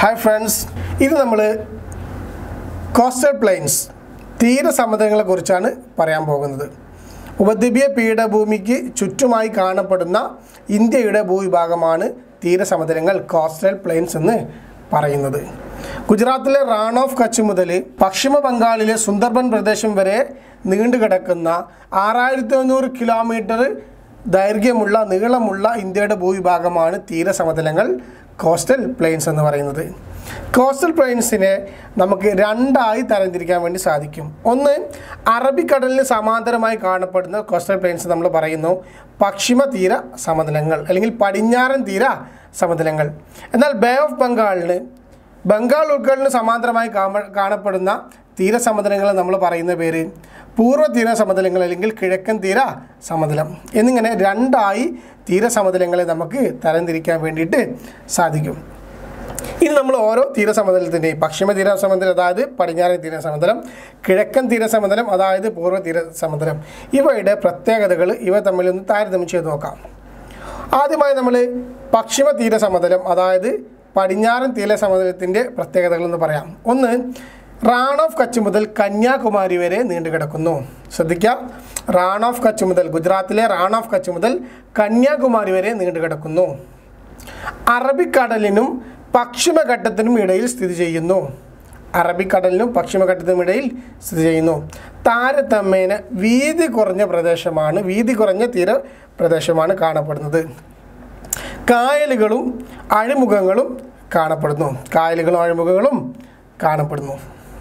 hi friends ഇത് നമ്മൾ coastal planes തീരസമുദ്രങ്ങളെ കുറിച്ചാണ് പറയാൻ പോകുന്നത് ഉപദ്വീപീയ പീഠഭൂമിക്ക് ചുറ്റുമായി കാണപ്പെടുന്ന ഇന്ത്യയുടെ ഭൂവിഭാഗമാണ് തീരസമുദ്രങ്ങൾ കോസ്റ്റൽ പ്ലെയിൻസ് എന്ന് പറയുന്നത് ഗുജറാത്തിലെ റാൺ ഓഫ് കച്ച് മുതൽ പശ്ചിമ ബംഗാളിലെ സുന്ദർബൻ പ്രദേശം വരെ നീണ്ടുകിടക്കുന്ന ആറായിരത്തി അഞ്ഞൂറ് കിലോമീറ്റർ ദൈർഘ്യമുള്ള നീളമുള്ള ഇന്ത്യയുടെ ഭൂവിഭാഗമാണ് തീരസമതലങ്ങൾ കോസ്റ്റൽ പ്ലെയിൻസ് എന്ന് പറയുന്നത് കോസ്റ്റൽ പ്ലെയിൻസിനെ നമുക്ക് രണ്ടായി തരംതിരിക്കാൻ വേണ്ടി സാധിക്കും ഒന്ന് അറബിക്കടലിന് സമാന്തരമായി കാണപ്പെടുന്ന കോസ്റ്റൽ പ്ലെയിൻസ് നമ്മൾ പറയുന്നു പശ്ചിമ തീര സമതലങ്ങൾ അല്ലെങ്കിൽ പടിഞ്ഞാറൻ തീര സമതലങ്ങൾ എന്നാൽ ബേ ഓഫ് ബംഗാളിന് ബംഗാൾ ഉൾക്കടലിന് സമാന്തരമായി കാണ- കാണപ്പെടുന്ന തീരസമതലങ്ങളെ നമ്മൾ പറയുന്ന പേര് പൂർവ്വ തീര സമതലങ്ങൾ അല്ലെങ്കിൽ കിഴക്കൻ തീര സമതലം എന്നിങ്ങനെ രണ്ടായി തീരസമതലങ്ങളെ നമുക്ക് തരംതിരിക്കാൻ വേണ്ടിയിട്ട് സാധിക്കും ഇനി നമ്മൾ ഓരോ തീരസമതലത്തിൻ്റെയും പശ്ചിമ തീരസമതലം അതായത് പടിഞ്ഞാറൻ തീരസമതലം കിഴക്കൻ തീരസമതലം അതായത് പൂർവ്വ തീരസമതലം ഇവയുടെ പ്രത്യേകതകൾ ഇവ തമ്മിലൊന്ന് താരതമ്യം ചെയ്ത് നോക്കാം ആദ്യമായി നമ്മൾ പശ്ചിമ തീരസമതലം അതായത് പടിഞ്ഞാറൻ തീരസമതലത്തിൻ്റെ പ്രത്യേകതകൾ എന്ന് പറയാം ഒന്ന് റാൺ ഓഫ് കച്ച് മുതൽ കന്യാകുമാരി വരെ നീണ്ടുകിടക്കുന്നു ശ്രദ്ധിക്കുക റാൺ ഓഫ് കച്ച് മുതൽ ഗുജറാത്തിലെ റാൺ ഓഫ് കച്ച് മുതൽ കന്യാകുമാരി വരെ നീണ്ടുകിടക്കുന്നു അറബിക്കടലിനും പശ്ചിമഘട്ടത്തിനും ഇടയിൽ സ്ഥിതി ചെയ്യുന്നു അറബിക്കടലിനും പശ്ചിമഘട്ടത്തിനും ഇടയിൽ സ്ഥിതി ചെയ്യുന്നു താരതമ്യേന വീതി കുറഞ്ഞ പ്രദേശമാണ് വീതി കുറഞ്ഞ തീര പ്രദേശമാണ് കാണപ്പെടുന്നത് കായലുകളും അഴിമുഖങ്ങളും കാണപ്പെടുന്നു കായലുകളും അഴിമുഖങ്ങളും കാണപ്പെടുന്നു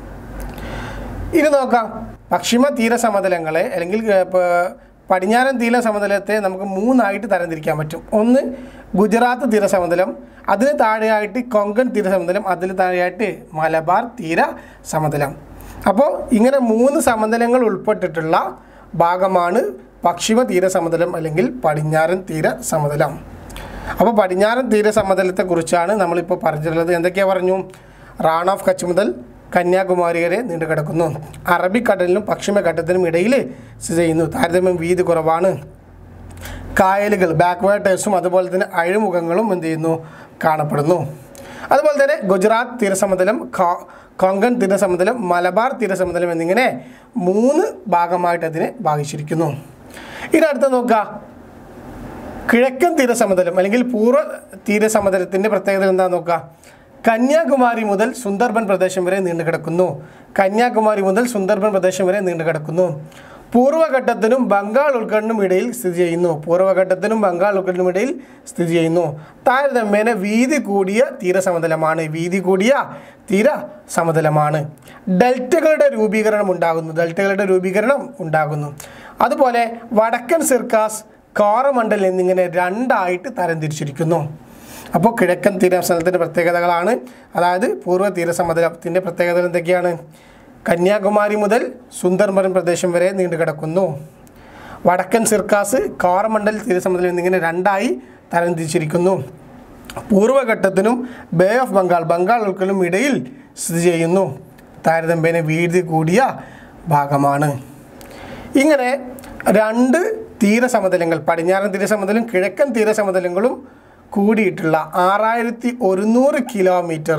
ഇനി നോക്കാം പശ്ചിമ തീരസമതലങ്ങളെ അല്ലെങ്കിൽ ഏർ, പ- പടിഞ്ഞാറൻ തീരസമതലത്തെ നമുക്ക് മൂന്നായിട്ട് തരംതിരിക്കാൻ പറ്റും ഒന്ന് ഗുജറാത്ത് തീരസമതലം അതിന് താഴെയായിട്ട് കൊങ്കൺ തീരസമതലം അതിന് താഴെയായിട്ട് മലബാർ തീര സമതലം അപ്പോൾ ഇങ്ങനെ മൂന്ന് സമതലങ്ങൾ ഉൾപ്പെട്ടിട്ടുള്ള ഭാഗമാണ് പശ്ചിമ തീരസമതലം അല്ലെങ്കിൽ പടിഞ്ഞാറൻ തീര സമതലം അപ്പോൾ പടിഞ്ഞാറൻ തീരസമതലത്തെക്കുറിച്ചാണ് നമ്മളിപ്പോൾ പറഞ്ഞിട്ടുള്ളത് എന്തൊക്കെയാണ് പറഞ്ഞു റാൺ ഓഫ് കച്ച് മുതൽ കന്യാകുമാരി വരെ നീണ്ടു കിടക്കുന്നു അറബിക്കടലിനും പശ്ചിമഘട്ടത്തിനും ഇടയിൽ സ്ഥിതി ചെയ്യുന്നു താരതമ്യം വീതി കുറവാണ് കായലുകൾ ബാക്ക് വാട്ടേഴ്സും അതുപോലെ തന്നെ അഴിമുഖങ്ങളും എന്ത് ചെയ്യുന്നു കാണപ്പെടുന്നു അതുപോലെ തന്നെ ഗുജറാത്ത് തീരസമതലം ഖോ- കൊങ്കൺ തീരസമതലം മലബാർ തീരസമതലം എന്നിങ്ങനെ മൂന്ന് ഭാഗമായിട്ട് അതിനെ ഭാഗിച്ചിരിക്കുന്നു ഇനി അടുത്ത നോക്കുക കിഴക്കൻ തീരസമതലം അല്ലെങ്കിൽ പൂർവ്വ തീരസമതലത്തിൻ്റെ പ്രത്യേകത എന്താ നോക്കുക കന്യാകുമാരി മുതൽ സുന്ദർബൻ പ്രദേശം വരെ നീണ്ടു കിടക്കുന്നു കന്യാകുമാരി മുതൽ സുന്ദർബൻ പ്രദേശം വരെ നീണ്ടു കിടക്കുന്നു പൂർവ്വഘട്ടത്തിനും ബംഗാൾ ഉൾക്കടലിനും ഇടയിൽ സ്ഥിതി ചെയ്യുന്നു പൂർവ്വഘട്ടത്തിനും ബംഗാൾ ഉൾക്കടലിനും ഇടയിൽ സ്ഥിതി ചെയ്യുന്നു താരതമ്യേന വീതി കൂടിയ തീരസമതലമാണ് വീതി കൂടിയ തീര സമതലമാണ് ഡെൽറ്റകളുടെ രൂപീകരണം ഉണ്ടാകുന്നു ഡെൽറ്റകളുടെ രൂപീകരണം ഉണ്ടാകുന്നു അതുപോലെ വടക്കൻ സിർക്കാസ് കോറമണ്ഡൽ എന്നിങ്ങനെ രണ്ടായിട്ട് തരംതിരിച്ചിരിക്കുന്നു അപ്പോൾ കിഴക്കൻ തീരസമതലത്തിൻ്റെ പ്രത്യേകതകളാണ് അതായത് പൂർവ്വ തീരസമതലത്തിൻ്റെ പ്രത്യേകതകൾ എന്തൊക്കെയാണ് കന്യാകുമാരി മുതൽ സുന്ദർബൻ പ്രദേശം വരെ നീണ്ടു കിടക്കുന്നു വടക്കൻ സിർക്കാസ് കോറമണ്ഡൽ തീരസമതലം എന്നിങ്ങനെ രണ്ടായി തരംതിരിച്ചിരിക്കുന്നു പൂർവ്വഘട്ടത്തിനും ബേ ഓഫ് ബംഗാൾ ബംഗാൾ ഉൾക്കലും ഇടയിൽ സ്ഥിതി ചെയ്യുന്നു താരതമ്യേന വീതി കൂടിയ ഭാഗമാണ് ഇങ്ങനെ രണ്ട് തീരസമതലങ്ങൾ പടിഞ്ഞാറൻ തീരസമതലും കിഴക്കൻ തീരസമതലങ്ങളും കൂടിയിട്ടുള്ള ആറായിരത്തി ഒരുന്നൂറ് കിലോമീറ്റർ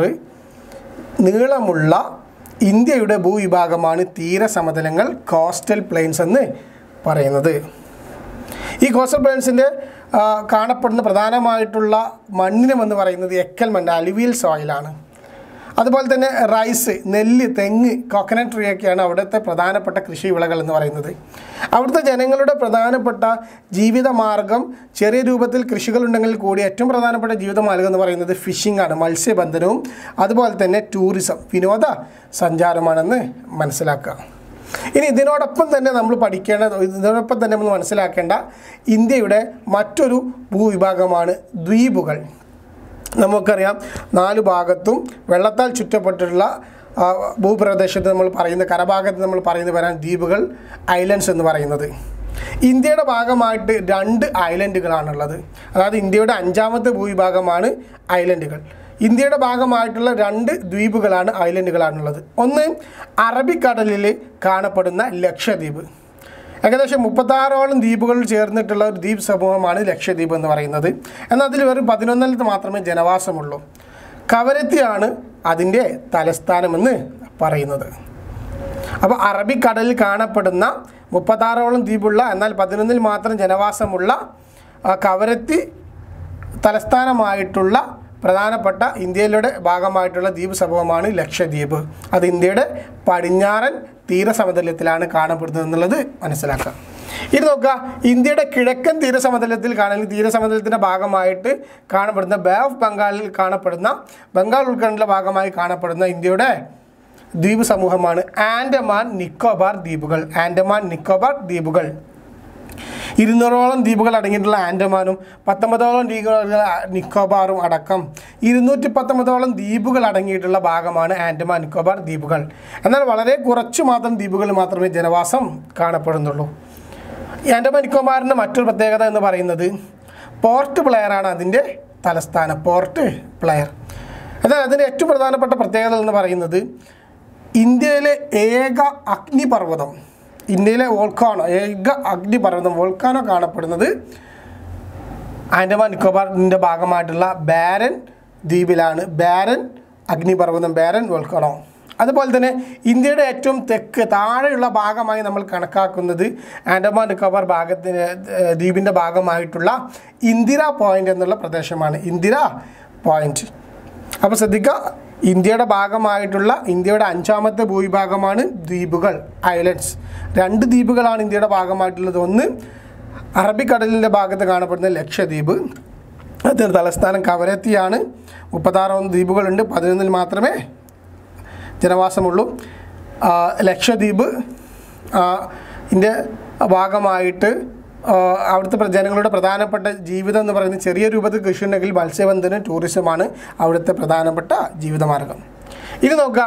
നീളമുള്ള ഇന്ത്യയുടെ ഭൂവിഭാഗമാണ് തീരസമതലങ്ങൾ കോസ്റ്റൽ പ്ലെയിൻസ് എന്ന് പറയുന്നത് ഈ കോസ്റ്റൽ പ്ലെയിൻസിൻ്റെ കാണപ്പെടുന്ന പ്രധാനമായിട്ടുള്ള മണ്ണിനം എന്ന് പറയുന്നത് എക്കൽ മണ്ണ് അലുവിയൽ സോയിലാണ് അതുപോലെ തന്നെ റൈസ് നെല്ല് തെങ്ങ് കോക്കനട്ട് ട്രീ ഒക്കെയാണ് അവിടുത്തെ പ്രധാനപ്പെട്ട കൃഷി വിളകൾ എന്ന് പറയുന്നത് അവിടുത്തെ ജനങ്ങളുടെ പ്രധാനപ്പെട്ട ജീവിതമാർഗം ചെറിയ രൂപത്തിൽ കൃഷികളുണ്ടെങ്കിൽ കൂടി ഏറ്റവും പ്രധാനപ്പെട്ട ജീവിതമാർഗം എന്ന് പറയുന്നത് ഫിഷിംഗ് ആണ് മത്സ്യബന്ധനവും അതുപോലെ തന്നെ ടൂറിസം വിനോദ സഞ്ചാരമാണെന്ന് മനസ്സിലാക്കുക ഇനി ഇതിനോടൊപ്പം തന്നെ നമ്മൾ പഠിക്കേണ്ട ഇതിനോടൊപ്പം തന്നെ നമ്മൾ മനസ്സിലാക്കേണ്ട ഇന്ത്യയുടെ മറ്റൊരു ഭൂവിഭാഗമാണ് ദ്വീപുകൾ നമുക്കറിയാം നാല് ഭാഗത്തും വെള്ളത്താൽ ചുറ്റപ്പെട്ടിട്ടുള്ള ആ, ഭൂപ്രദേശത്ത് നമ്മൾ പറയുന്ന കരഭാഗത്ത് നമ്മൾ പറയുന്ന പേരാണ് ദ്വീപുകൾ ഐലൻഡ്സ് എന്ന് പറയുന്നത് ഇന്ത്യയുടെ ഭാഗമായിട്ട് രണ്ട് ഐലൻഡുകളാണുള്ളത് അതായത് ഇന്ത്യയുടെ അഞ്ചാമത്തെ ഭൂവിഭാഗമാണ് ഐലൻഡുകൾ ഇന്ത്യയുടെ ഭാഗമായിട്ടുള്ള രണ്ട് ദ്വീപുകളാണ് ഐലൻഡുകളാണുള്ളത് ഒന്ന് അറബിക്കടലിൽ കാണപ്പെടുന്ന ലക്ഷദ്വീപ് ഏകദേശം മുപ്പത്താറോളം ദ്വീപുകൾ ചേർന്നിട്ടുള്ള ഒരു ദ്വീപ് സമൂഹമാണ് ലക്ഷദ്വീപ് എന്ന് പറയുന്നത് എന്നാൽ അതിൽ വെറും പതിനൊന്നിലത്ത് മാത്രമേ ജനവാസമുള്ളൂ കവരത്തിയാണ് അതിൻ്റെ തലസ്ഥാനമെന്ന് പറയുന്നത് അപ്പോൾ അറബിക്കടലിൽ കാണപ്പെടുന്ന മുപ്പത്താറോളം ദ്വീപുള്ള എന്നാൽ പതിനൊന്നിൽ മാത്രം ജനവാസമുള്ള ആ, കവരത്തി തലസ്ഥാനമായിട്ടുള്ള പ്രധാനപ്പെട്ട ഇന്ത്യയിലെ ഭാഗമായിട്ടുള്ള ദ്വീപ് സമൂഹമാണ് ലക്ഷദ്വീപ് അത് ഇന്ത്യയുടെ പടിഞ്ഞാറൻ തീരസമതലത്തിലാണ് കാണപ്പെടുന്നത് എന്നുള്ളത് മനസ്സിലാക്കാം ഇത് നോക്കുക ഇന്ത്യയുടെ കിഴക്കൻ തീരസമതലത്തിൽ കാണുന്ന തീരസമതലത്തിൻ്റെ ഭാഗമായിട്ട് കാണപ്പെടുന്ന ബേ ഓഫ് ബംഗാളിൽ കാണപ്പെടുന്ന ബംഗാൾ ഉൾക്കടലിൻ്റെ ഭാഗമായി കാണപ്പെടുന്ന ഇന്ത്യയുടെ ദ്വീപ് സമൂഹമാണ് ആൻഡമാൻ നിക്കോബാർ ദ്വീപുകൾ ആൻഡമാൻ നിക്കോബാർ ദ്വീപുകൾ ഇരുന്നൂറോളം ദ്വീപുകൾ അടങ്ങിയിട്ടുള്ള ആൻഡമാനും പത്തൊമ്പതോളം ദ്വീപുകൾ നിക്കോബാറും അടക്കം ഇരുന്നൂറ്റി പത്തൊമ്പതോളം ദ്വീപുകൾ അടങ്ങിയിട്ടുള്ള ഭാഗമാണ് ആൻഡമാൻ നിക്കോബാർ ദ്വീപുകൾ എന്നാൽ വളരെ കുറച്ചു മാത്രം ദ്വീപുകൾ മാത്രമേ ജനവാസം കാണപ്പെടുന്നുള്ളൂ ഈ ആൻഡമാൻ നിക്കോബാറിൻ്റെ മറ്റൊരു പ്രത്യേകത എന്ന് പറയുന്നത് പോർട്ട് പ്ലെയറാണ് അതിൻ്റെ തലസ്ഥാനം പോർട്ട് പ്ലെയർ എന്നാൽ അതിൻ്റെ ഏറ്റവും പ്രധാനപ്പെട്ട പ്രത്യേകത എന്ന് പറയുന്നത് ഇന്ത്യയിലെ ഏക അഗ്നിപർവ്വതം ഇന്ത്യയിലെ വോൾക്കാനോ ഏക അഗ്നിപർവ്വതം വോൾക്കാനോ കാണപ്പെടുന്നത് ആൻഡമാൻ നിക്കോബാറിൻ്റെ ഭാഗമായിട്ടുള്ള ബാരൻ ദ്വീപിലാണ് ബാരൻ അഗ്നിപർവ്വതം ബാരൻ വോൾക്കാനോ അതുപോലെ തന്നെ ഇന്ത്യയുടെ ഏറ്റവും തെക്ക് താഴെയുള്ള ഭാഗമായി നമ്മൾ കണക്കാക്കുന്നത് ആൻഡമാൻ നിക്കോബാർ ഭാഗത്തിന് ഏഹ്, ദ്വീപിൻ്റെ ഭാഗമായിട്ടുള്ള ഇന്ദിര പോയിന്റ് എന്നുള്ള പ്രദേശമാണ് ഇന്ദിര പോയിന്റ് അപ്പോൾ ശ്രദ്ധിക്കുക ഇന്ത്യയുടെ ഭാഗമായിട്ടുള്ള ഇന്ത്യയുടെ അഞ്ചാമത്തെ ഭൂവിഭാഗമാണ് ദ്വീപുകൾ ഐലൻഡ്സ് രണ്ട് ദ്വീപുകളാണ് ഇന്ത്യയുടെ ഭാഗമായിട്ടുള്ളത് ഒന്ന് അറബിക്കടലിൻ്റെ ഭാഗത്ത് കാണപ്പെടുന്ന ലക്ഷദ്വീപ് അതിന് തലസ്ഥാനം കവരത്തിയാണ് മുപ്പത്താറോളം ദ്വീപുകളുണ്ട് പതിനൊന്നിൽ മാത്രമേ ജനവാസമുള്ളൂ ആ, ലക്ഷദ്വീപ് ആ, ഇതിൻ്റെ ഭാഗമായിട്ട് ആ, അവിടുത്തെ പ്ര- ജനങ്ങളുടെ പ്രധാനപ്പെട്ട ജീവിതം എന്ന് പറയുന്നത് ചെറിയ രൂപത്തിൽ കൃഷി ഉണ്ടെങ്കിൽ മത്സ്യബന്ധനം ടൂറിസമാണ് അവിടുത്തെ പ്രധാനപ്പെട്ട ജീവിതമാർഗം ഇത് നോക്കുക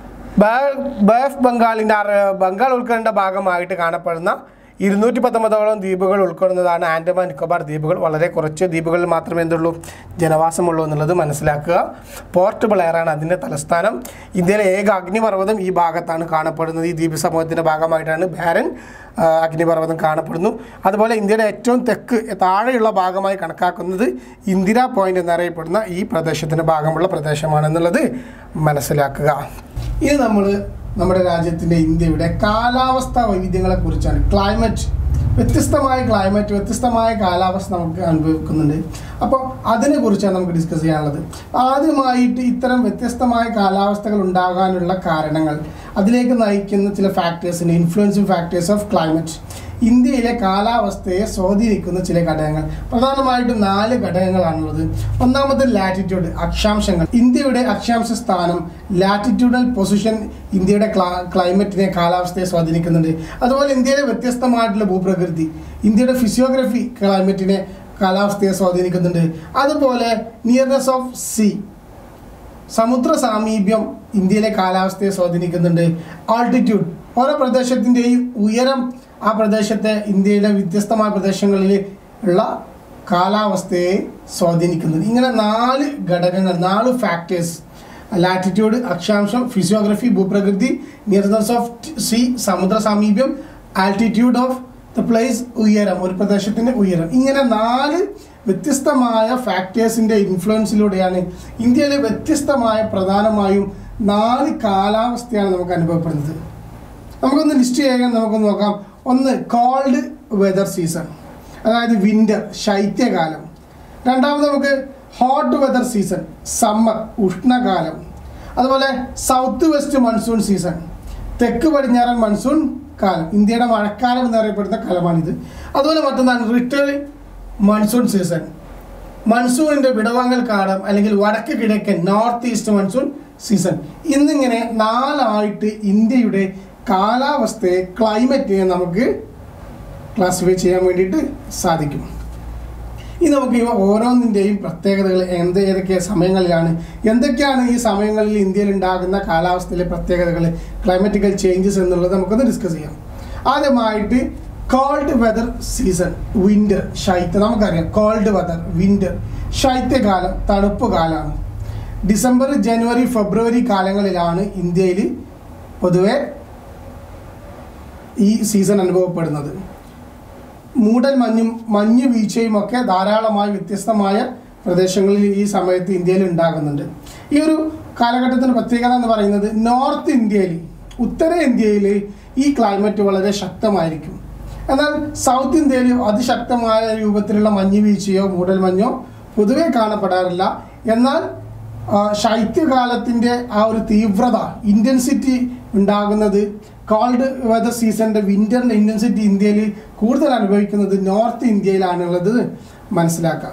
ബേ- ബേ ഓഫ് ബംഗാളിൻ്റെ അറ- ബംഗാൾ ഉൾക്കടലിൻ്റെ ഭാഗമായിട്ട് കാണപ്പെടുന്ന ഇരുന്നൂറ്റി പത്തൊമ്പതോളം ദ്വീപുകൾ ഉൾക്കൊള്ളുന്നതാണ് ആൻഡമാൻ നിക്കോബാർ ദ്വീപുകൾ വളരെ കുറച്ച് ദ്വീപുകളിൽ മാത്രമേ എന്തുള്ളൂ ജനവാസമുള്ളൂ എന്നുള്ളത് മനസ്സിലാക്കുക പോർട്ട് ബ്ലെയറാണ് അതിൻ്റെ തലസ്ഥാനം ഇന്ത്യയിലെ ഏക അഗ്നിപർവ്വതം ഈ ഭാഗത്താണ് കാണപ്പെടുന്നത് ഈ ദ്വീപ് സമൂഹത്തിൻ്റെ ഭാഗമായിട്ടാണ് ബാരൻ ആ, അഗ്നിപർവ്വതം കാണപ്പെടുന്നു അതുപോലെ ഇന്ത്യയുടെ ഏറ്റവും തെക്ക് താഴെയുള്ള ഭാഗമായി കണക്കാക്കുന്നത് ഇന്ദിര പോയിന്റ് എന്നറിയപ്പെടുന്ന ഈ പ്രദേശത്തിൻ്റെ ഭാഗമുള്ള പ്രദേശമാണെന്നുള്ളത് മനസ്സിലാക്കുക ഇനി നമ്മൾ നമ്മുടെ രാജ്യത്തിൻ്റെ ഇന്ത്യയുടെ കാലാവസ്ഥാ വൈവിധ്യങ്ങളെ കുറിച്ചാണ് ക്ലൈമറ്റ് വ്യത്യസ്തമായ ക്ലൈമറ്റ് വ്യത്യസ്തമായ കാലാവസ്ഥ നമുക്ക് അനുഭവിക്കുന്നുണ്ട് അപ്പോൾ അതിനെക്കുറിച്ചാണ് നമുക്ക് ഡിസ്കസ് ചെയ്യാനുള്ളത് ആദ്യമായിട്ട് ഇത്തരം വ്യത്യസ്തമായ കാലാവസ്ഥകൾ ഉണ്ടാകാനുള്ള കാരണങ്ങൾ അതിലേക്ക് നയിക്കുന്ന ചില ഫാക്ടേഴ്സിന് ഇൻഫ്ലുവൻസിങ് ഫാക്ടേഴ്സ് ഓഫ് ക്ലൈമറ്റ് ഇന്ത്യയിലെ കാലാവസ്ഥയെ സ്വാധീനിക്കുന്ന ചില ഘടകങ്ങൾ പ്രധാനമായിട്ടും നാല് ഘടകങ്ങളാണുള്ളത് ഒന്നാമത് ലാറ്റിറ്റ്യൂഡ് അക്ഷാംശങ്ങൾ ഇന്ത്യയുടെ അക്ഷാംശ സ്ഥാനം ലാറ്റിറ്റ്യൂഡൽ പൊസിഷൻ ഇന്ത്യയുടെ ക്ലാ- ക്ലൈമറ്റിനെ കാലാവസ്ഥയെ സ്വാധീനിക്കുന്നുണ്ട് അതുപോലെ ഇന്ത്യയിലെ വ്യത്യസ്തമായിട്ടുള്ള ഭൂപ്രകൃതി ഇന്ത്യയുടെ ഫിസിയോഗ്രഫി ക്ലൈമറ്റിനെ കാലാവസ്ഥയെ സ്വാധീനിക്കുന്നുണ്ട് അതുപോലെ നിയർനെസ് ഓഫ് സീ സമുദ്ര സാമീപ്യം ഇന്ത്യയിലെ കാലാവസ്ഥയെ സ്വാധീനിക്കുന്നുണ്ട് ആൾട്ടിറ്റ്യൂഡ് ഓരോ പ്രദേശത്തിൻ്റെയും ഉയരം ആ പ്രദേശത്തെ ഇന്ത്യയിലെ വ്യത്യസ്തമായ പ്രദേശങ്ങളിൽ ഉള്ള കാലാവസ്ഥയെ സ്വാധീനിക്കുന്നുണ്ട് ഇങ്ങനെ നാല് ഘടകങ്ങൾ നാല് ഫാക്ടേഴ്സ് ലാറ്റിറ്റ്യൂഡ് അക്ഷാംശം ഫിസിയോഗ്രഫി ഭൂപ്രകൃതി നിയർനെസ് ഓഫ് സീ സമുദ്ര സാമീപ്യം ആൾട്ടിറ്റ്യൂഡ് ഓഫ് ദ പ്ലേസ് ഉയരം ഒരു പ്രദേശത്തിൻ്റെ ഉയരം ഇങ്ങനെ നാല് വ്യത്യസ്തമായ ഫാക്ടേഴ്സിൻ്റെ ഇൻഫ്ലുവൻസിലൂടെയാണ് ഇന്ത്യയിലെ വ്യത്യസ്തമായ പ്രധാനമായും നാല് കാലാവസ്ഥയാണ് നമുക്ക് അനുഭവപ്പെടുന്നത് നമുക്കൊന്ന് ലിസ്റ്റ് ചെയ്യാൻ നമുക്കൊന്ന് നോക്കാം ഒന്ന് കോൾഡ് വെതർ സീസൺ അതായത് വിൻ്റർ ശൈത്യകാലം രണ്ടാമത് നമുക്ക് ഹോട്ട് വെതർ സീസൺ സമ്മർ ഉഷ്ണകാലം അതുപോലെ സൗത്ത് വെസ്റ്റ് മൺസൂൺ സീസൺ തെക്ക് പടിഞ്ഞാറൻ മൺസൂൺ കാലം ഇന്ത്യയുടെ മഴക്കാലം എന്നറിയപ്പെടുന്ന കാലമാണിത് അതുപോലെ മറ്റൊന്നാണ് റിട്ടേൺ മൺസൂൺ സീസൺ മൺസൂണിൻ്റെ വിടവാങ്ങൽ കാലം അല്ലെങ്കിൽ വടക്ക് കിഴക്കൻ നോർത്ത് ഈസ്റ്റ് മൺസൂൺ സീസൺ ഇന്നിങ്ങനെ നാലായിട്ട് ഇന്ത്യയുടെ കാലാവസ്ഥയെ ക്ലൈമറ്റിനെ നമുക്ക് ക്ലാസിഫൈ ചെയ്യാൻ വേണ്ടിയിട്ട് സാധിക്കും ഇനി നമുക്ക് ഇവ ഓരോന്നിൻ്റെയും പ്രത്യേകതകൾ എന്ത് ഏതൊക്കെ സമയങ്ങളിലാണ് എന്തൊക്കെയാണ് ഈ സമയങ്ങളിൽ ഇന്ത്യയിൽ ഉണ്ടാകുന്ന കാലാവസ്ഥയിലെ പ്രത്യേകതകൾ ക്ലൈമറ്റിക്കൽ ചേഞ്ചസ് എന്നുള്ളത് നമുക്കൊന്ന് ഡിസ്കസ് ചെയ്യാം ആദ്യമായിട്ട് കോൾഡ് വെതർ സീസൺ വിൻ്റർ ശൈത്യം നമുക്കറിയാം കോൾഡ് വെതർ വിൻ്റർ ശൈത്യകാലം തണുപ്പ് കാലമാണ് ഡിസംബർ ജനുവരി ഫെബ്രുവരി കാലങ്ങളിലാണ് ഇന്ത്യയിൽ പൊതുവെ ഈ സീസൺ അനുഭവപ്പെടുന്നത് മൂടൽ മഞ്ഞും മഞ്ഞ് വീഴ്ചയും ഒക്കെ ധാരാളമായി വ്യത്യസ്തമായ പ്രദേശങ്ങളിൽ ഈ സമയത്ത് ഇന്ത്യയിൽ ഉണ്ടാകുന്നുണ്ട് ഈ ഒരു കാലഘട്ടത്തിൻ്റെ പ്രത്യേകത എന്ന് പറയുന്നത് നോർത്ത് ഇന്ത്യയിൽ ഉത്തര ഇന്ത്യയിൽ ഈ ക്ലൈമറ്റ് വളരെ ശക്തമായിരിക്കും എന്നാൽ സൗത്ത് ഇന്ത്യയിൽ അതിശക്തമായ രൂപത്തിലുള്ള മഞ്ഞ് വീഴ്ചയോ മൂടൽമഞ്ഞോ പൊതുവെ കാണപ്പെടാറില്ല എന്നാൽ ആ, ശൈത്യകാലത്തിൻ്റെ ആ ഒരു തീവ്രത ഇൻറ്റൻസിറ്റി ഉണ്ടാകുന്നത് കോൾഡ് വെതർ സീസണിൻ്റെ വിൻ്ററിൻ്റെ ഇൻറ്റൻസിറ്റി ഇന്ത്യയിൽ കൂടുതൽ അനുഭവിക്കുന്നത് നോർത്ത് ഇന്ത്യയിലാണുള്ളത് മനസ്സിലാക്കാം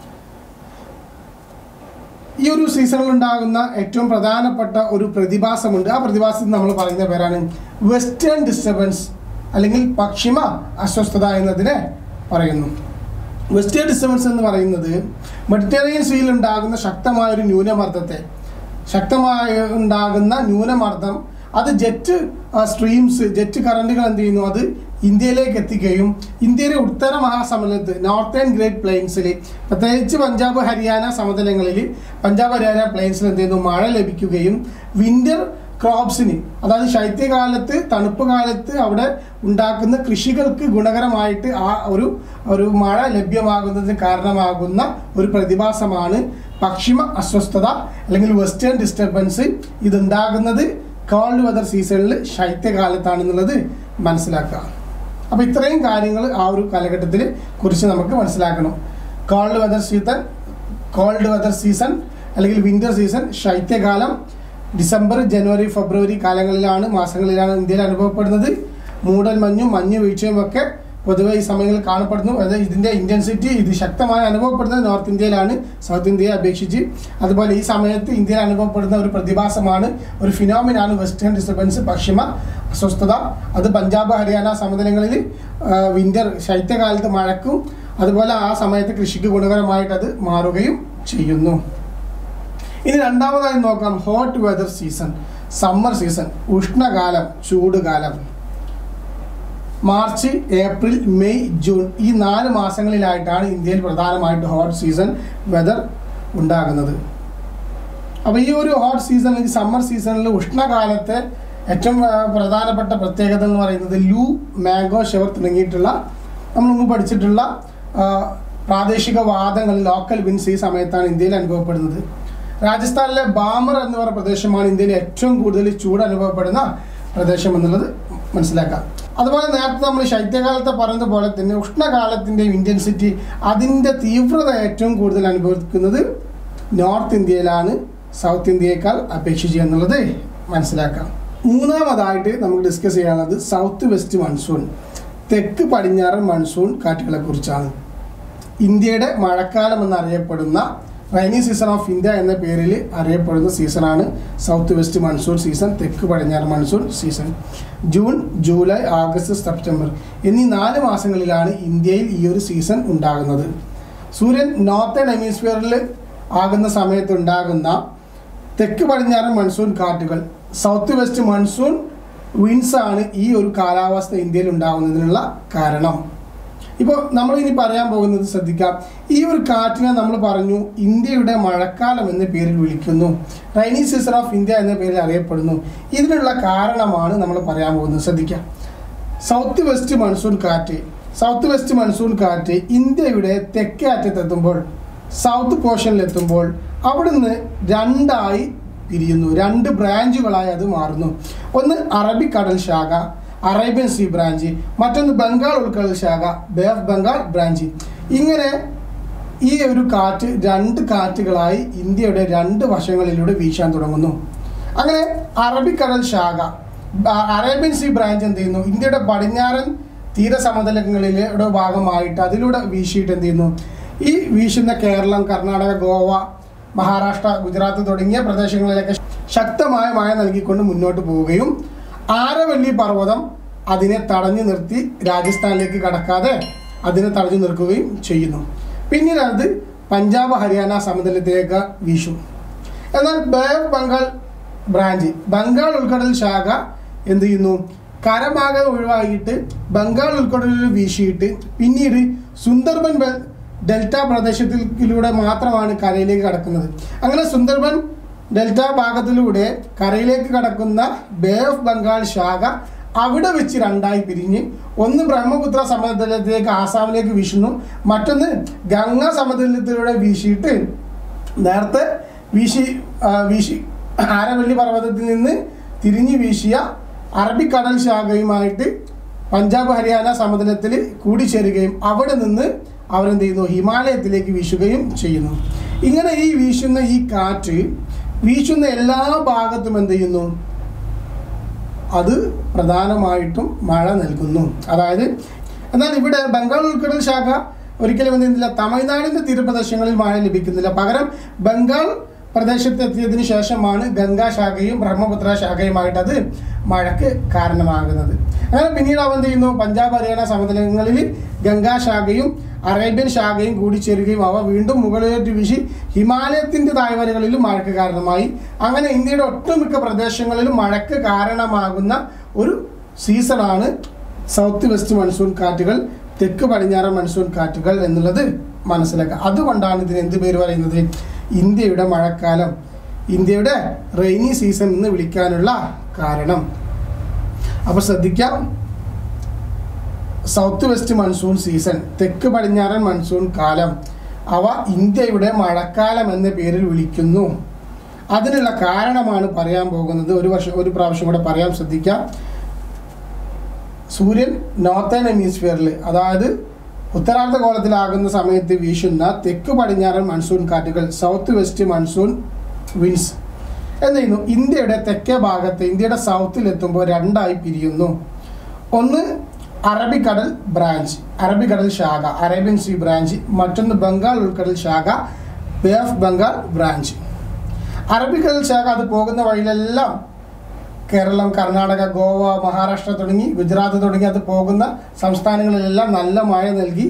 ഈ ഒരു സീസണിൽ ഉണ്ടാകുന്ന ഏറ്റവും പ്രധാനപ്പെട്ട ഒരു പ്രതിഭാസമുണ്ട് ആ പ്രതിഭാസത്തിൽ നമ്മൾ പറയുന്ന പേരാണ് വെസ്റ്റേൺ ഡിസ്റ്റർബൻസ് അല്ലെങ്കിൽ പശ്ചിമ അസ്വസ്ഥത എന്നതിനെ പറയുന്നു വെസ്റ്റേൺ ഡിസ്റ്റർബൻസ് എന്ന് പറയുന്നത് മെഡിറ്ററേനിയൻ സീയിൽ ഉണ്ടാകുന്ന ശക്തമായ ഒരു ന്യൂനമർദ്ദത്തെ ശക്തമായ ഉണ്ടാകുന്ന ന്യൂനമർദ്ദം അത് ജെറ്റ് സ്ട്രീംസ് ജെറ്റ് കറണ്ടുകൾ എന്ത് ചെയ്യുന്നു അത് ഇന്ത്യയിലേക്ക് എത്തിക്കുകയും ഇന്ത്യയിലെ ഉത്തര മഹാസമതലത്ത് നോർത്തേൺ ഗ്രേറ്റ് പ്ലെയിൻസിൽ പ്രത്യേകിച്ച് പഞ്ചാബ് ഹരിയാന സമതലങ്ങളിൽ പഞ്ചാബ് ഹരിയാന പ്ലെയിൻസിൽ എന്ത് ചെയ്യുന്നു മഴ ലഭിക്കുകയും വിൻ്റർ ക്രോപ്സിന് അതായത് ശൈത്യകാലത്ത് തണുപ്പ് കാലത്ത് അവിടെ ഉണ്ടാക്കുന്ന കൃഷികൾക്ക് ഗുണകരമായിട്ട് ആ ഒരു ഒരു മഴ ലഭ്യമാകുന്നതിന് കാരണമാകുന്ന ഒരു പ്രതിഭാസമാണ് പശ്ചിമ അസ്വസ്ഥത അല്ലെങ്കിൽ വെസ്റ്റേൺ ഡിസ്റ്റർബൻസ് ഇതുണ്ടാകുന്നത് കോൾഡ് വെതർ സീസണിൽ ശൈത്യകാലത്താണെന്നുള്ളത് മനസ്സിലാക്കുക അപ്പോൾ ഇത്രയും കാര്യങ്ങൾ ആ ഒരു കാലഘട്ടത്തിൽ കുറിച്ച് നമുക്ക് മനസ്സിലാക്കണം cold weather season cold weather season അല്ലെങ്കിൽ വിൻ്റർ സീസൺ ശൈത്യകാലം ഡിസംബർ ജനുവരി ഫെബ്രുവരി കാലങ്ങളിലാണ് മാസങ്ങളിലാണ് ഇന്ത്യയിൽ അനുഭവപ്പെടുന്നത് മൂടൽ മഞ്ഞും മഞ്ഞ് വീഴ്ചയും ഒക്കെ പൊതുവെ ഈ സമയങ്ങളിൽ കാണപ്പെടുന്നു അതായത് ഇതിൻ്റെ ഇൻറ്റൻസിറ്റി ഇത് ശക്തമായി അനുഭവപ്പെടുന്നത് നോർത്ത് ഇന്ത്യയിലാണ് സൗത്ത് ഇന്ത്യയെ അപേക്ഷിച്ച് അതുപോലെ ഈ സമയത്ത് ഇന്ത്യയിൽ അനുഭവപ്പെടുന്ന ഒരു പ്രതിഭാസമാണ് ഒരു ഫിനോമിനാണ് വെസ്റ്റേൺ ഡിസ്റ്റർബൻസ് പശ്ചിമ അസ്വസ്ഥത അത് പഞ്ചാബ് ഹരിയാന സമതലങ്ങളിൽ വിൻ്റർ ശൈത്യകാലത്ത് മഴക്കും അതുപോലെ ആ സമയത്ത് കൃഷിക്ക് ഗുണകരമായിട്ട് അത് മാറുകയും ചെയ്യുന്നു ഇനി രണ്ടാമതായി നോക്കാം hot weather season summer season ഉഷ്ണകാലം ചൂടുകാലം മാർച്ച് ഏപ്രിൽ മെയ് ജൂൺ ഈ നാല് മാസങ്ങളിലായിട്ടാണ് ഇന്ത്യയിൽ പ്രധാനമായിട്ട് ഹോട്ട് സീസൺ വെതർ ഉണ്ടാകുന്നത് അപ്പോൾ ഈ ഒരു ഹോട്ട് സീസൺ അല്ലെങ്കിൽ സമ്മർ സീസണിൽ ഉഷ്ണകാലത്തെ ഏറ്റവും ആ, പ്രധാനപ്പെട്ട പ്രത്യേകത എന്ന് പറയുന്നത് ലൂ മാംഗോ ഷവർ തുടങ്ങിയിട്ടുള്ള നമ്മൾ മുമ്പ് പഠിച്ചിട്ടുള്ള ആ, പ്രാദേശിക വാദങ്ങൾ ലോക്കൽ വിൻസ് ഈ സമയത്താണ് ഇന്ത്യയിൽ അനുഭവപ്പെടുന്നത് രാജസ്ഥാനിലെ ബാമർ എന്ന് പറയുന്ന പ്രദേശമാണ് ഇന്ത്യയിൽ ഏറ്റവും കൂടുതൽ ചൂട് അനുഭവപ്പെടുന്ന പ്രദേശം എന്നുള്ളത് മനസ്സിലാക്കാം അതുപോലെ നേരത്തെ നമ്മൾ ശൈത്യകാലത്തെ പറയുന്നത് പോലെ തന്നെ ഉഷ്ണകാലത്തിൻ്റെയും ഇൻറ്റൻസിറ്റി അതിൻ്റെ തീവ്രത ഏറ്റവും കൂടുതൽ അനുഭവിക്കുന്നത് നോർത്ത് ഇന്ത്യയിലാണ് സൗത്ത് ഇന്ത്യയേക്കാൾ അപേക്ഷിച്ച് എന്നുള്ളത് മനസ്സിലാക്കാം മൂന്നാമതായിട്ട് നമുക്ക് ഡിസ്കസ് ചെയ്യാനുള്ളത് സൗത്ത് വെസ്റ്റ് മൺസൂൺ തെക്ക് പടിഞ്ഞാറൻ മൺസൂൺ കാറ്റുകളെ കുറിച്ചാണ് ഇന്ത്യയുടെ മഴക്കാലം എന്നറിയപ്പെടുന്ന റൈനി സീസൺ ഓഫ് ഇന്ത്യ എന്ന പേരിൽ അറിയപ്പെടുന്ന സീസണാണ് സൗത്ത് വെസ്റ്റ് മൺസൂൺ സീസൺ തെക്ക് പടിഞ്ഞാറ് monsoon season June July August September എന്നീ നാല് മാസങ്ങളിലാണ് ഇന്ത്യയിൽ ഈ ഒരു സീസൺ ഉണ്ടാകുന്നത് സൂര്യൻ നോർത്തേൺ ഹെമിസ്ഫിയറിൽ ആകുന്ന സമയത്ത് ഉണ്ടാകുന്ന തെക്ക് പടിഞ്ഞാറൻ മൺസൂൺ കാറ്റുകൾ സൗത്ത് വെസ്റ്റ് മൺസൂൺ വിൻസ് ആണ് ഈ ഒരു കാലാവസ്ഥ ഇന്ത്യയിൽ ഉണ്ടാകുന്നതിനുള്ള കാരണം ഇപ്പോൾ നമ്മൾ ഇനി പറയാൻ പോകുന്നത് ശ്രദ്ധിക്കാം ഈ ഒരു കാറ്റിനെ നമ്മൾ പറഞ്ഞു ഇന്ത്യയുടെ മഴക്കാലം എന്ന പേരിൽ വിളിക്കുന്നു റൈനി സീസൺ ഓഫ് ഇന്ത്യ എന്ന പേരിൽ അറിയപ്പെടുന്നു ഇതിനുള്ള കാരണമാണ് നമ്മൾ പറയാൻ പോകുന്നത് ശ്രദ്ധിക്കാം സൗത്ത് വെസ്റ്റ് മൺസൂൺ കാറ്റ് സൗത്ത് വെസ്റ്റ് മൺസൂൺ കാറ്റ് ഇന്ത്യയുടെ തെക്കേ അറ്റത്തെത്തുമ്പോൾ സൗത്ത് പോർഷനിലെത്തുമ്പോൾ അവിടുന്ന് രണ്ടായി പിരിയുന്നു രണ്ട് ബ്രാഞ്ചുകളായി അത് മാറുന്നു ഒന്ന് അറബിക്കടൽ ശാഖ അറേബ്യൻ സീ ബ്രാഞ്ച് മറ്റൊന്ന് ബംഗാൾ ഉൾക്കടൽ ശാഖ ബേ ഓഫ് ബംഗാൾ ബ്രാഞ്ച് ഇങ്ങനെ ഈ ഒരു കാറ്റ് രണ്ട് കാറ്റുകളായി ഇന്ത്യയുടെ രണ്ട് വശങ്ങളിലൂടെ വീശാൻ തുടങ്ങുന്നു അങ്ങനെ അറബിക്കടൽ ശാഖ അ- അറേബ്യൻ സീ ബ്രാഞ്ച് എന്ത് ചെയ്യുന്നു ഇന്ത്യയുടെ പടിഞ്ഞാറൻ തീരസമതലങ്ങളിലെ ഭാഗമായിട്ട് അതിലൂടെ വീശിയിട്ട് എന്ത് ചെയ്യുന്നു ഈ വീശുന്ന കേരളം കർണാടക ഗോവ മഹാരാഷ്ട്ര ഗുജറാത്ത് തുടങ്ങിയ പ്രദേശങ്ങളിലൊക്കെ ശക്തമായ മഴ നൽകിക്കൊണ്ട് മുന്നോട്ട് പോവുകയും ആരവല്ലി പർവ്വതം അതിനെ തടഞ്ഞു നിർത്തി രാജസ്ഥാനിലേക്ക് കടക്കാതെ അതിനെ തടഞ്ഞു നിർക്കുകയും ചെയ്യുന്നു പിന്നീട് അത് പഞ്ചാബ് ഹരിയാന സമതലത്തിലേക്ക് വീശും എന്നാൽ bay of Bengal branch Bengal ഉൾക്കടൽ ശാഖ എന്ത് ചെയ്യുന്നു കരഭാഗം ഒഴിവാക്കിയിട്ട് ബംഗാൾ ഉൾക്കടലിൽ വീശിയിട്ട് പിന്നീട് സുന്ദർബൻ ബെ- ഡെൽറ്റ പ്രദേശത്തിലൂടെ മാത്രമാണ് കരയിലേക്ക് കടക്കുന്നത് അങ്ങനെ സുന്ദർബൻ ഡെൽറ്റ ഭാഗത്തിലൂടെ കരയിലേക്ക് കടക്കുന്ന ബേ ഓഫ് ബംഗാൾ ശാഖ അവിടെ വെച്ച് രണ്ടായി പിരിഞ്ഞ് ഒന്ന് ബ്രഹ്മപുത്ര സമതലത്തിലേക്ക് ആസാമിലേക്ക് വീശുന്നു മറ്റൊന്ന് ഗംഗ സമതലത്തിലൂടെ വീശിയിട്ട് നേരത്തെ വീശി ആ, വീശി ആരവല്ലി പർവ്വതത്തിൽ നിന്ന് തിരിഞ്ഞു വീശിയ അറബിക്കടൽ ശാഖയുമായിട്ട് പഞ്ചാബ് ഹരിയാന സമതലത്തിൽ കൂടിച്ചേരുകയും അവിടെ നിന്ന് അവരെന്ത് ചെയ്യുന്നു ഹിമാലയത്തിലേക്ക് വീശുകയും ചെയ്യുന്നു ഇങ്ങനെ ഈ വീശുന്ന ഈ കാറ്റ് വീശുന്ന എല്ലാ ഭാഗത്തും എന്ത് ചെയ്യുന്നു അത് പ്രധാനമായിട്ടും മഴ നൽകുന്നു അതായത് എന്നാൽ ഇവിടെ ബംഗാൾ ഉൾക്കടൽ ശാഖ ഒരിക്കലും എന്ത് ചെയ്യുന്നില്ല തമിഴ്നാടിൻ്റെ തീരപ്രദേശങ്ങളിൽ മഴ ലഭിക്കുന്നില്ല പകരം ബംഗാൾ പ്രദേശത്തെത്തിയതിനു ശേഷമാണ് ഗംഗാ ശാഖയും ബ്രഹ്മപുത്ര ശാഖയുമായിട്ട് അത് മഴയ്ക്ക് കാരണമാകുന്നത് അങ്ങനെ പിന്നീട് അവൻ എന്ത് ചെയ്യുന്നു പഞ്ചാബ് ഹരിയാന സമതലങ്ങളിൽ ഗംഗാ ശാഖയും അറേബ്യൻ ശാഖയും കൂടിച്ചേരുകയും അവ വീണ്ടും മുകളിലോട്ട് വീശി ഹിമാലയത്തിൻ്റെ താഴ്വരകളിലും മഴയ്ക്ക് കാരണമായി അങ്ങനെ ഇന്ത്യയുടെ ഒട്ടുമിക്ക പ്രദേശങ്ങളിലും മഴയ്ക്ക് കാരണമാകുന്ന ഒരു സീസണാണ് സൗത്ത് വെസ്റ്റ് മൺസൂൺ കാറ്റുകൾ തെക്ക് പടിഞ്ഞാറൻ മൺസൂൺ കാറ്റുകൾ എന്നുള്ളത് മനസ്സിലാക്കുക അതുകൊണ്ടാണ് ഇതിന് എന്ത് പേര് പറയുന്നത് ഇന്ത്യയുടെ മഴക്കാലം ഇന്ത്യയുടെ റെയിനി സീസൺ എന്ന് വിളിക്കാനുള്ള കാരണം അപ്പോൾ ശ്രദ്ധിക്കാം സൗത്ത് വെസ്റ്റ് മൺസൂൺ സീസൺ തെക്ക് പടിഞ്ഞാറൻ മൺസൂൺ കാലം അവ ഇന്ത്യയുടെ മഴക്കാലം എന്ന പേരിൽ വിളിക്കുന്നു അതിനുള്ള കാരണമാണ് പറയാൻ പോകുന്നത് ഒരു വർഷം ഒരു പ്രാവശ്യം കൂടെ പറയാൻ ശ്രദ്ധിക്കാം സൂര്യൻ നോർത്തേൺ ഹെമിസ്ഫിയറിൽ അതായത് ഉത്തരാർദ്ധ ഗോളത്തിലാകുന്ന സമയത്ത് വീശുന്ന തെക്ക് പടിഞ്ഞാറൻ മൺസൂൺ കാറ്റുകൾ സൗത്ത് വെസ്റ്റ് മൺസൂൺ വിൻസ് എന്ത് ചെയ്യുന്നു ഇന്ത്യയുടെ തെക്കേ ഭാഗത്ത് ഇന്ത്യയുടെ സൗത്തിലെത്തുമ്പോൾ രണ്ടായി പിരിയുന്നു ഒന്ന് അറബിക്കടൽ ബ്രാഞ്ച് അറബിക്കടൽ ശാഖ അറേബ്യൻ സീ ബ്രാഞ്ച് മറ്റൊന്ന് ബംഗാൾ ഉൾക്കടൽ ശാഖ ബേ ഓഫ് ബംഗാൾ ബ്രാഞ്ച് അറബിക്കടൽ ശാഖ അത് പോകുന്ന വഴിയിലെല്ലാം കേരളം കർണാടക ഗോവ മഹാരാഷ്ട്ര തുടങ്ങി ഗുജറാത്ത് തുടങ്ങി അത് പോകുന്ന സംസ്ഥാനങ്ങളിലെല്ലാം നല്ല മഴ നൽകി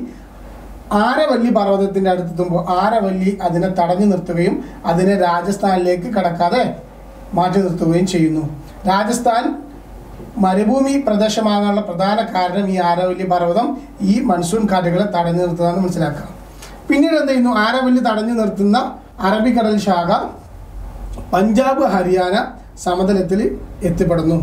ആരവല്ലി പർവ്വതത്തിൻ്റെ അടുത്തെത്തുമ്പോൾ ആരവല്ലി അതിനെ തടഞ്ഞു നിർത്തുകയും അതിനെ രാജസ്ഥാനിലേക്ക് കടക്കാതെ മാറ്റി നിർത്തുകയും ചെയ്യുന്നു രാജസ്ഥാൻ മരുഭൂമി പ്രദേശമാകാനുള്ള പ്രധാന കാരണം ഈ ആരവല്ലി പർവ്വതം ഈ മൺസൂൺ കാറ്റുകളെ തടഞ്ഞു നിർത്തുന്നതെന്ന് മനസ്സിലാക്കുക പിന്നീട് എന്ത് ചെയ്യുന്നു ആരവല്ലി തടഞ്ഞു നിർത്തുന്ന അറബിക്കടൽ ശാഖ പഞ്ചാബ് ഹരിയാന സമതലത്തിൽ എത്തിപ്പെടുന്നു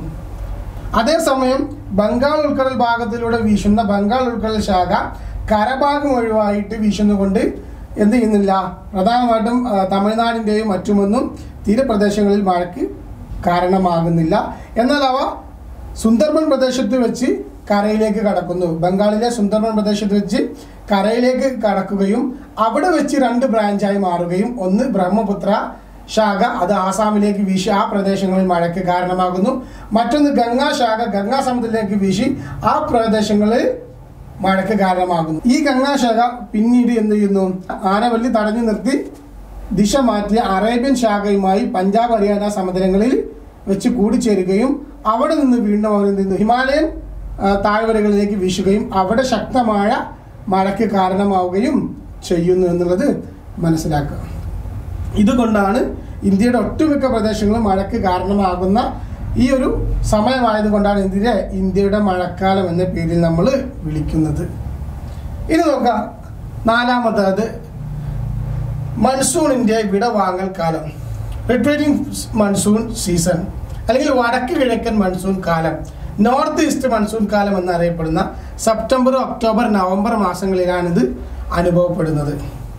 അതേസമയം ബംഗാൾ ഉൾക്കടൽ ഭാഗത്തിലൂടെ വീശുന്ന ബംഗാൾ ഉൾക്കടൽ ശാഖ കരഭാഗം ഒഴിവായിട്ട് വീശുന്നുകൊണ്ട് എന്ത് ചെയ്യുന്നില്ല പ്രധാനമായിട്ടും ആ, തമിഴ്നാടിൻ്റെയും മറ്റുമൊന്നും തീരപ്രദേശങ്ങളിൽ മഴയ്ക്ക് കാരണമാകുന്നില്ല എന്നാൽ അവ സുന്ദർബൻ പ്രദേശത്ത് വെച്ച് കരയിലേക്ക് കടക്കുന്നു ബംഗാളിലെ സുന്ദർബൻ പ്രദേശത്ത് വെച്ച് കരയിലേക്ക് കടക്കുകയും അവിടെ വെച്ച് രണ്ട് ബ്രാഞ്ചായി മാറുകയും ഒന്ന് ബ്രഹ്മപുത്ര ശാഖ അത് ആസാമിലേക്ക് വീശി ആ പ്രദേശങ്ങളിൽ മഴയ്ക്ക് കാരണമാകുന്നു മറ്റൊന്ന് ഗംഗാ ശാഖ ഗംഗാ സമുദ്രത്തിലേക്ക് വീശി ആ പ്രദേശങ്ങളിൽ മഴയ്ക്ക് കാരണമാകുന്നു ഈ ഗംഗാ ശാഖ പിന്നീട് എന്ത് ചെയ്യുന്നു ആനവല്ലി തടഞ്ഞു നിർത്തി ദിശ മാറ്റിയ അറേബ്യൻ ശാഖയുമായി പഞ്ചാബ് ഹരിയാന സമതലങ്ങളിൽ വെച്ച് കൂടിച്ചേരുകയും അവിടെ നിന്ന് വീണ്ടും അവർ എന്ത് ചെയ്യുന്നു ഹിമാലയൻ ആ, താഴ്വരകളിലേക്ക് വീശുകയും അവിടെ ശക്തമായ മഴയ്ക്ക് കാരണമാവുകയും ചെയ്യുന്നു എന്നുള്ളത് മനസ്സിലാക്കുക ഇതുകൊണ്ടാണ് ഇന്ത്യയുടെ ഒട്ടുമിക്ക പ്രദേശങ്ങളും മഴയ്ക്ക് കാരണമാകുന്ന ഈ ഒരു സമയമായതുകൊണ്ടാണ് ഇന്ത്യയെ ഇന്ത്യയുടെ മഴക്കാലം എന്ന പേരിൽ നമ്മൾ വിളിക്കുന്നത് ഇനി നോക്കാം നാലാമത്തേത് മൺസൂണിൻ്റെ വിടവാങ്ങൽ കാലം റിട്രീറ്റിംഗ് മൺസൂൺ സീസൺ അല്ലെങ്കിൽ വടക്ക് കിഴക്കൻ മൺസൂൺ കാലം നോർത്ത് ഈസ്റ്റ് മൺസൂൺ കാലം എന്നറിയപ്പെടുന്ന സെപ്റ്റംബർ ഒക്ടോബർ നവംബർ മാസങ്ങളിലാണിത് അനുഭവപ്പെടുന്നത്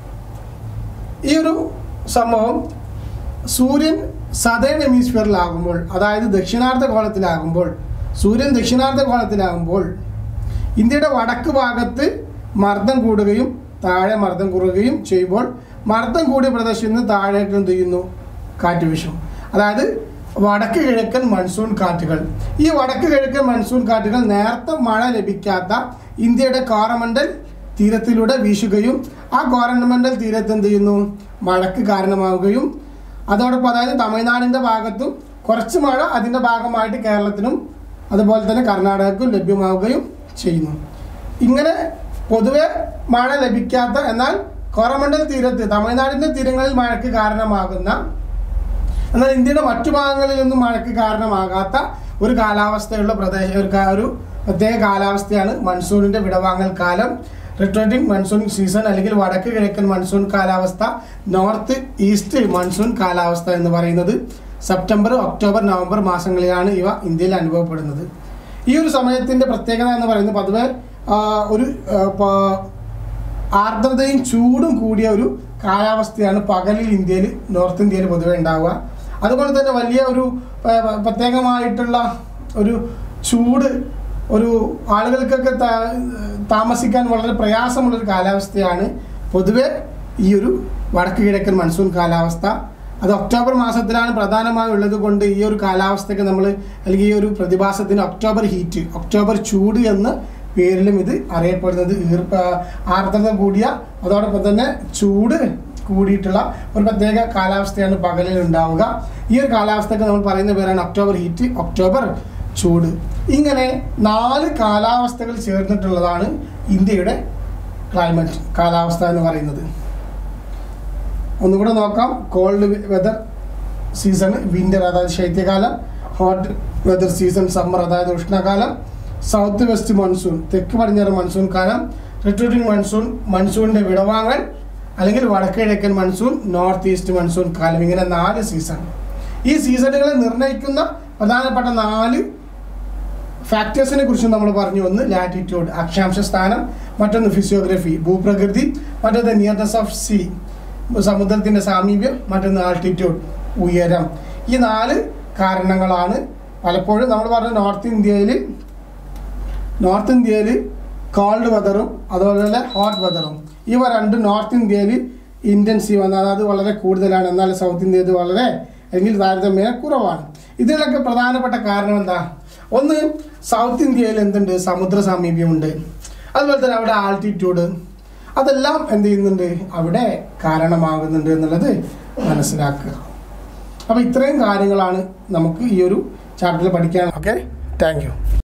ഈ ഒരു സംഭവം സൂര്യൻ സദേൺ ഹെമിസ്ഫിയറിലാകുമ്പോൾ അതായത് ദക്ഷിണാർദ്ധ ഗോളത്തിലാകുമ്പോൾ സൂര്യൻ ദക്ഷിണാർദ്ധ ഗോളത്തിലാകുമ്പോൾ ഇന്ത്യയുടെ വടക്ക് ഭാഗത്ത് മർദ്ദം കൂടുകയും താഴെ മർദ്ദം കുറയുകയും ചെയ്യുമ്പോൾ മർദ്ദം കൂടിയ പ്രദേശത്ത് നിന്ന് താഴേക്ക് എന്ത് ചെയ്യുന്നു കാറ്റ് വീശും അതായത് വടക്ക് കിഴക്കൻ മൺസൂൺ കാറ്റുകൾ ഈ വടക്ക് കിഴക്കൻ മൺസൂൺ കാറ്റുകൾ നേരത്തെ മഴ ലഭിക്കാത്ത ഇന്ത്യയുടെ കോറമണ്ടൽ തീരത്തിലൂടെ വീശുകയും ആ കോറമണ്ടൽ തീരത്ത് എന്ത് ചെയ്യുന്നു മഴയ്ക്ക് കാരണമാവുകയും അതോടൊപ്പം അതായത് തമിഴ്നാടിൻ്റെ ഭാഗത്തും കുറച്ച് മഴ അതിൻ്റെ ഭാഗമായിട്ട് കേരളത്തിനും അതുപോലെ തന്നെ കർണാടകക്കും ലഭ്യമാവുകയും ചെയ്യുന്നു ഇങ്ങനെ പൊതുവെ മഴ ലഭിക്കാത്ത എന്നാൽ കോറമണ്ടൽ തീരത്ത് തമിഴ്നാടിൻ്റെ തീരങ്ങളിൽ മഴയ്ക്ക് കാരണമാകുന്ന എന്നാൽ ഇന്ത്യയുടെ മറ്റു ഭാഗങ്ങളിലൊന്നും മഴയ്ക്ക് കാരണമാകാത്ത ഒരു കാലാവസ്ഥയുള്ള പ്രദേശം ഒരു കാ- ഒരു പ്രത്യേക കാലാവസ്ഥയാണ് മൺസൂണിൻ്റെ വിടവാങ്ങൽ കാലം റിട്രേറ്റിംഗ് മൺസൂൺ സീസൺ അല്ലെങ്കിൽ വടക്ക് കിഴക്കൻ മൺസൂൺ കാലാവസ്ഥ നോർത്ത് ഈസ്റ്റ് മൺസൂൺ കാലാവസ്ഥ എന്ന് പറയുന്നത് സെപ്റ്റംബർ ഒക്ടോബർ നവംബർ മാസങ്ങളിലാണ് ഇവ ഇന്ത്യയിൽ അനുഭവപ്പെടുന്നത് ഈ ഒരു സമയത്തിൻ്റെ പ്രത്യേകത എന്ന് പറയുന്നത് പൊതുവെ ആ, ഒരു ആ, പ- ആർദ്രതയും ചൂടും കൂടിയ ഒരു കാലാവസ്ഥയാണ് പകലിൽ ഇന്ത്യയിൽ നോർത്ത് ഇന്ത്യയിൽ പൊതുവെ ഉണ്ടാവുക അതുപോലെ തന്നെ വലിയ ഒരു പ- പ- പ്രത്യേകമായിട്ടുള്ള ഒരു ചൂട് ഒരു ആളുകൾക്കൊക്കെ താ- താമസിക്കാൻ വളരെ പ്രയാസമുള്ളൊരു കാലാവസ്ഥയാണ് പൊതുവെ ഈ ഒരു വടക്ക് കിഴക്കൻ മൺസൂൺ കാലാവസ്ഥ അത് ഒക്ടോബർ മാസത്തിലാണ് പ്രധാനമായും ഉള്ളത് കൊണ്ട് ഈ ഒരു കാലാവസ്ഥയ്ക്ക് നമ്മൾ അല്ലെങ്കിൽ ഈ ഒരു പ്രതിഭാസത്തിന് ഒക്ടോബർ ഹീറ്റ് ഒക്ടോബർ ചൂട് എന്ന് പേരിലും ഇത് അറിയപ്പെടുന്നത് ഈർപ്പ ആർദ്രത കൂടിയ അതോടൊപ്പം തന്നെ ചൂട് കൂടിയിട്ടുള്ള ഒരു പ്രത്യേക കാലാവസ്ഥയാണ് പകലിൽ ഉണ്ടാവുക ഈ ഒരു കാലാവസ്ഥയ്ക്ക് നമ്മൾ പറയുന്ന പേരാണ് ഒക്ടോബർ ഹീറ്റ് ഒക്ടോബർ ചൂട് ഇങ്ങനെ നാല് കാലാവസ്ഥകൾ ചേർന്നിട്ടുള്ളതാണ് ഇന്ത്യയുടെ ക്ലൈമറ്റ് കാലാവസ്ഥ എന്ന് പറയുന്നത് ഒന്നുകൂടെ നോക്കാം കോൾഡ് വെതർ സീസൺ വിൻ്റർ അതായത് ശൈത്യകാലം ഹോട്ട് വെതർ സീസൺ സമ്മർ അതായത് ഉഷ്ണകാലം സൗത്ത് വെസ്റ്റ് മൺസൂൺ തെക്ക് പടിഞ്ഞാറ് മൺസൂൺ കാലം റിട്രൂട്ടിംഗ് മൺസൂൺ മൺസൂണിൻ്റെ വിടവാങ്ങൽ അല്ലെങ്കിൽ വടക്ക് കിഴക്കൻ മൺസൂൺ നോർത്ത് ഈസ്റ്റ് മൺസൂൺ കാലം ഇങ്ങനെ നാല് സീസൺ ഈ സീസണുകളെ നിർണ്ണയിക്കുന്ന പ്രധാനപ്പെട്ട നാല് ഫാക്ടേഴ്സിനെ കുറിച്ച് നമ്മൾ പറഞ്ഞു ഒന്ന് ലാറ്റിറ്റ്യൂഡ് അക്ഷാംശ സ്ഥാനം മറ്റൊന്ന് ഫിസിയോഗ്രഫി ഭൂപ്രകൃതി മറ്റൊന്ന് നിയർനെസ് ഓഫ് സീ സമുദ്രത്തിൻ്റെ സാമീപ്യം മറ്റൊന്ന് ആൾട്ടിറ്റ്യൂഡ് ഉയരം ഈ നാല് കാരണങ്ങളാണ് പലപ്പോഴും നമ്മൾ പറഞ്ഞ നോർത്ത് ഇന്ത്യയിൽ നോർത്ത് ഇന്ത്യയിൽ കോൾഡ് വെതറും അതുപോലെ തന്നെ ഹോട്ട് വെതറും ഇവ രണ്ടും നോർത്ത് ഇന്ത്യയിൽ ഇൻറ്റൻസീവ് ആണ് അതായത് വളരെ കൂടുതലാണ് എന്നാൽ സൗത്ത് ഇന്ത്യയിൽ വളരെ അല്ലെങ്കിൽ താരതമ്യേന കുറവാണ് ഇതിലൊക്കെ പ്രധാനപ്പെട്ട കാരണം എന്താ ഒന്ന് സൗത്ത് ഇന്ത്യയിൽ എന്തുണ്ട് സമുദ്ര സാമീപ്യമുണ്ട് അതുപോലെ തന്നെ അവിടെ ആൾട്ടിറ്റ്യൂഡ് അതെല്ലാം എന്ത് ചെയ്യുന്നുണ്ട് അവിടെ കാരണമാകുന്നുണ്ട് എന്നുള്ളത് മനസ്സിലാക്കുക അപ്പോൾ ഇത്രയും കാര്യങ്ങളാണ് നമുക്ക് ഈ ഒരു ചാപ്റ്ററിൽ പഠിക്കാൻ ഓക്കെ താങ്ക് യു